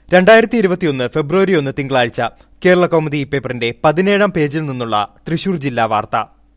രണ്ടായിരത്തി ഇരുപത്തിയൊന്ന് ഫെബ്രുവരി ഒന്ന് തിങ്കളാഴ്ച കേരള കൗമുദി പേപ്പറിന്റെ പതിനേഴാം പേജിൽ നിന്നുള്ള തൃശൂർ ജില്ലാ വാർത്ത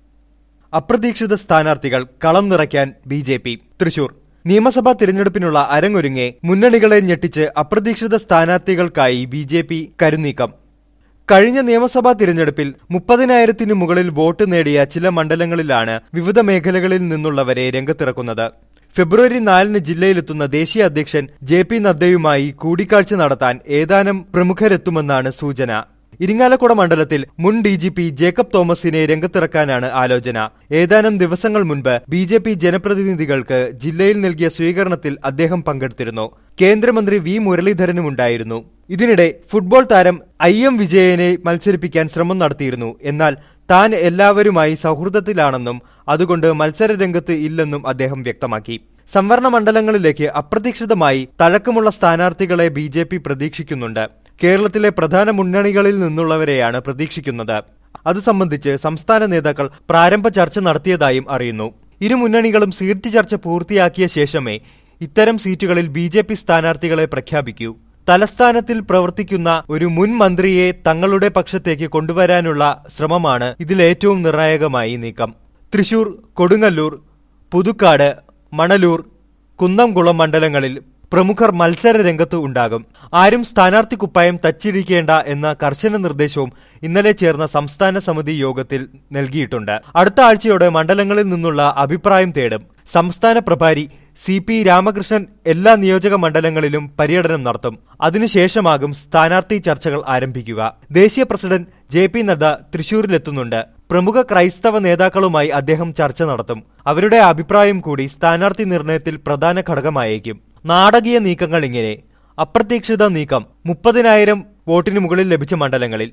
അപ്രതീക്ഷിത സ്ഥാനാർത്ഥികൾ കളം നിറയ്ക്കാൻ ബി ജെ പി തൃശൂർ നിയമസഭാ തിരഞ്ഞെടുപ്പിനുള്ള അരങ്ങൊരുങ്ങെ മുന്നണികളെ ഞെട്ടിച്ച് അപ്രതീക്ഷിത സ്ഥാനാർത്ഥികൾക്കായി ബി ജെ പി കരുനീക്കം കഴിഞ്ഞ നിയമസഭാ തിരഞ്ഞെടുപ്പിൽ മുപ്പതിനായിരത്തിനു മുകളിൽ വോട്ട് നേടിയ ചില മണ്ഡലങ്ങളിലാണ് വിവിധ മേഖലകളിൽ നിന്നുള്ളവരെ രംഗത്തിറക്കുന്നത് ഫെബ്രുവരി നാലിന് ജില്ലയിലെത്തുന്ന ദേശീയ അധ്യക്ഷൻ ജെ പി നദ്ദയുമായി കൂടിക്കാഴ്ച നടത്താൻ ഏതാനും പ്രമുഖരെത്തുമെന്നാണ് സൂചന ഇരിങ്ങാലക്കുട മണ്ഡലത്തിൽ മുൻ ഡി ജി പി ജേക്കബ് തോമസിനെ രംഗത്തിറക്കാനാണ് ആലോചന ഏതാനും ദിവസങ്ങൾ മുൻപ് ബി ജെ പി ജനപ്രതിനിധികൾക്ക് ജില്ലയിൽ നൽകിയ സ്വീകരണത്തിൽ അദ്ദേഹം പങ്കെടുത്തിരുന്നു കേന്ദ്രമന്ത്രി വി മുരളീധരനുമുണ്ടായിരുന്നു ഇതിനിടെ ഫുട്ബോൾ താരം ഐ എം വിജയനെ മത്സരിപ്പിക്കാൻ ശ്രമം നടത്തിയിരുന്നു എന്നാൽ താൻ എല്ലാവരുമായി സൗഹൃദത്തിലാണെന്നും അതുകൊണ്ട് മത്സരരംഗത്ത് ഇല്ലെന്നും അദ്ദേഹം വ്യക്തമാക്കി സംവരണ മണ്ഡലങ്ങളിലേക്ക് അപ്രതീക്ഷിതമായി തഴക്കമുള്ള സ്ഥാനാർത്ഥികളെ ബി ജെ പി പ്രതീക്ഷിക്കുന്നുണ്ട് കേരളത്തിലെ പ്രധാന മുന്നണികളിൽ നിന്നുള്ളവരെയാണ് പ്രതീക്ഷിക്കുന്നത് അത് സംബന്ധിച്ച് സംസ്ഥാന നേതാക്കൾ പ്രാരംഭ ചർച്ച നടത്തിയതായും അറിയുന്നു ഇരു മുന്നണികളും സീറ്റ് ചർച്ച പൂർത്തിയാക്കിയ ശേഷമേ ഇത്തരം സീറ്റുകളിൽ ബി ജെ പി സ്ഥാനാർത്ഥികളെ പ്രഖ്യാപിക്കൂ തലസ്ഥാനത്തിൽ പ്രവർത്തിക്കുന്ന ഒരു മുൻ മന്ത്രിയെ തങ്ങളുടെ പക്ഷത്തേക്ക് കൊണ്ടുവരാനുള്ള ശ്രമമാണ് ഇതിലേറ്റവും നിർണായകമായി നീക്കം തൃശൂർ കൊടുങ്ങല്ലൂർ പുതുക്കാട് മണലൂർ കുന്നംകുളം മണ്ഡലങ്ങളിൽ പ്രമുഖർ മത്സര രംഗത്ത് ഉണ്ടാകും ആരും സ്ഥാനാർത്ഥി കുപ്പായം തച്ചിരിക്കേണ്ട എന്ന കർശന നിർദ്ദേശവും ഇന്നലെ ചേർന്ന സംസ്ഥാന സമിതി യോഗത്തിൽ നൽകിയിട്ടുണ്ട് അടുത്ത ആഴ്ചയോടെ മണ്ഡലങ്ങളിൽ നിന്നുള്ള അഭിപ്രായം തേടും സംസ്ഥാന പ്രഭാരി സി പി രാമകൃഷ്ണൻ എല്ലാ നിയോജക മണ്ഡലങ്ങളിലും പര്യടനം നടത്തും അതിനുശേഷമാകും സ്ഥാനാർത്ഥി ചർച്ചകൾ ആരംഭിക്കുക ദേശീയ പ്രസിഡന്റ് ജെ പി നദ്ദ തൃശൂരിലെത്തുന്നുണ്ട് പ്രമുഖ ക്രൈസ്തവ നേതാക്കളുമായി അദ്ദേഹം ചർച്ച നടത്തും അവരുടെ അഭിപ്രായം കൂടി സ്ഥാനാർത്ഥി നിർണയത്തിൽ പ്രധാന ഘടകമായേക്കും നാടകീയ നീക്കങ്ങൾ ഇങ്ങനെ അപ്രതീക്ഷിത നീക്കം മുപ്പതിനായിരം വോട്ടിന് മുകളിൽ ലഭിച്ച മണ്ഡലങ്ങളിൽ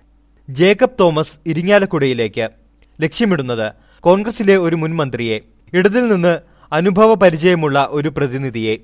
ജേക്കബ് തോമസ് ഇരിങ്ങാലക്കുടയിലേക്ക് ലക്ഷ്യമിടുന്നത് കോൺഗ്രസിലെ ഒരു മുൻ മന്ത്രിയെ ഇടതിൽ നിന്ന് അനുഭവ പരിചയമുള്ള ഒരു പ്രതിനിധിയെ